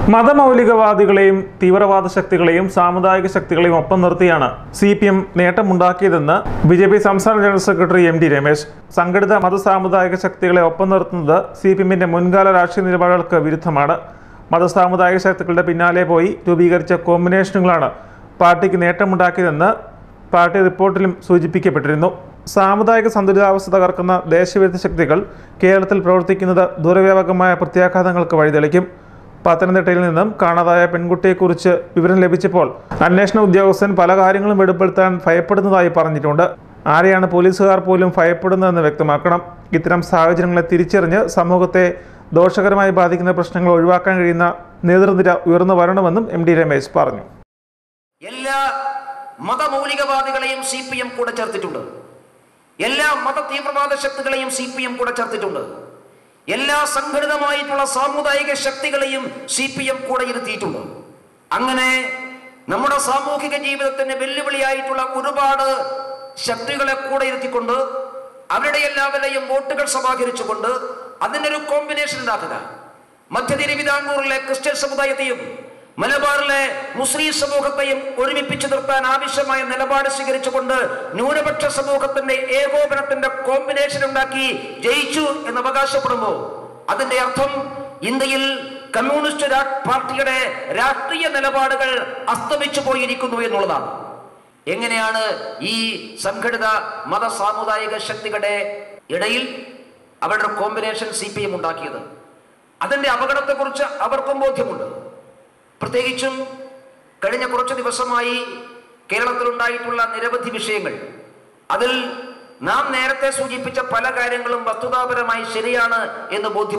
മതമൗലികവാദികളെയും തീവ്രവാദ ശക്തികളെയും സാമുദായിക ശക്തികളെയും ഒപ്പം നിർത്തിയാണ് സി പി എം നേട്ടമുണ്ടാക്കിയതെന്ന് ബി ജെ പി സംസ്ഥാന general secretary M D Ramesh സംഘടിത മത സാമുദായിക ശക്തികളെ ഒപ്പം നിർത്തുന്നത് സി പി എമ്മിന്റെ മുൻകാല രാഷ്ട്രീയ നിലപാടുകൾക്ക് വിരുദ്ധമാണ് മത സാമുദായിക ശക്തികളുടെ പിന്നാലെ പോയി രൂപീകരിച്ച കോമ്പിനേഷനുകളാണ് പാർട്ടിക്ക് നേട്ടമുണ്ടാക്കിയതെന്ന് പാർട്ടി റിപ്പോർട്ടിലും സൂചിപ്പിക്കപ്പെട്ടിരുന്നു സാമുദായിക സന്തുലിതാവസ്ഥ തകർക്കുന്ന ദേശവിരുദ്ധ ശക്തികൾ കേരളത്തിൽ പ്രവർത്തിക്കുന്നത് ദുരവ്യാപകമായ പ്രത്യാഘാതങ്ങൾക്ക് വഴിതെളിക്കും പത്തനംതിട്ടയിൽ നിന്നും കാണാതായ പെൺകുട്ടിയെക്കുറിച്ച് വിവരം ലഭിച്ചപ്പോൾ അന്വേഷണ ഉദ്യോഗസ്ഥൻ പല കാര്യങ്ങളും വെളിപ്പെടുത്താൻ ഭയപ്പെടുന്നതായി പറഞ്ഞിട്ടുണ്ട് ആരെയാണ് പോലീസുകാർ പോലും ഭയപ്പെടുന്നതെന്ന് വ്യക്തമാക്കണം ഇത്തരം സാഹചര്യങ്ങളെ തിരിച്ചറിഞ്ഞ് സമൂഹത്തെ ദോഷകരമായി ബാധിക്കുന്ന പ്രശ്നങ്ങൾ ഒഴിവാക്കാൻ കഴിയുന്ന നേതൃനിര ഉയർന്നു വരണമെന്നും എം ഡി രമേശ് പറഞ്ഞു എല്ലാ മതമൗലികവാദികളെയും സി പി എം കൂടെ ചേർത്തിട്ടുണ്ട് എല്ലാ മത തീവ്രവാദ ശക്തികളെയും സി പി എം കൂടെ ചേർത്തിട്ടുണ്ട് എല്ലാ സംഘടിതമായിട്ടുള്ള സാമുദായിക ശക്തികളെയും സി പി എം കൂടെ ഇരുത്തിയിട്ടുണ്ട് അങ്ങനെ നമ്മുടെ സാമൂഹിക ജീവിതത്തിന് വെല്ലുവിളിയായിട്ടുള്ള ഒരുപാട് ശക്തികളെ കൂടെ ഇരുത്തിക്കൊണ്ട് അവരുടെ എല്ലാവരെയും വോട്ടുകൾ സമാഹരിച്ചുകൊണ്ട് അതിനൊരു കോമ്പിനേഷൻ ഉണ്ടാക്കുക മധ്യ തിരുവിതാംകൂറിലെ ക്രിസ്ത്യൻ സമുദായത്തെയും മലബാറിലെ മുസ്ലിം സമൂഹത്തെയും ഒരുമിപ്പിച്ചു നിർത്താൻ ആവശ്യമായ നിലപാട് സ്വീകരിച്ചുകൊണ്ട് ന്യൂനപക്ഷ സമൂഹത്തിന്റെ ഏകോപനത്തിന്റെ കോമ്പിനേഷൻ ഉണ്ടാക്കി ജയിച്ചു എന്ന് അവകാശപ്പെടുമ്പോൾ അതിന്റെ അർത്ഥം ഇന്ത്യയിൽ കമ്മ്യൂണിസ്റ്റ് രാ- പാർട്ടിയുടെ രാഷ്ട്രീയ നിലപാടുകൾ അസ്തമിച്ചു പോയിരിക്കുന്നു എന്നുള്ളതാണ് എങ്ങനെയാണ് ഈ സംഘടിത മത സാമുദായിക ശക്തികളുടെ ഇടയിൽ അവരുടെ കോമ്പിനേഷൻ സി പി എം ഉണ്ടാക്കിയത് അതിന്റെ അപകടത്തെക്കുറിച്ച് അവർക്കും ബോധ്യമുണ്ട് പ്രത്യേകിച്ചും കഴിഞ്ഞ കുറച്ച് ദിവസമായി കേരളത്തിലുണ്ടായിട്ടുള്ള നിരവധി വിഷയങ്ങൾ അതിൽ നാം നേരത്തെ സൂചിപ്പിച്ച പല കാര്യങ്ങളും വസ്തുതാപരമായി ശരിയാണ് എന്ന് ബോധ്യം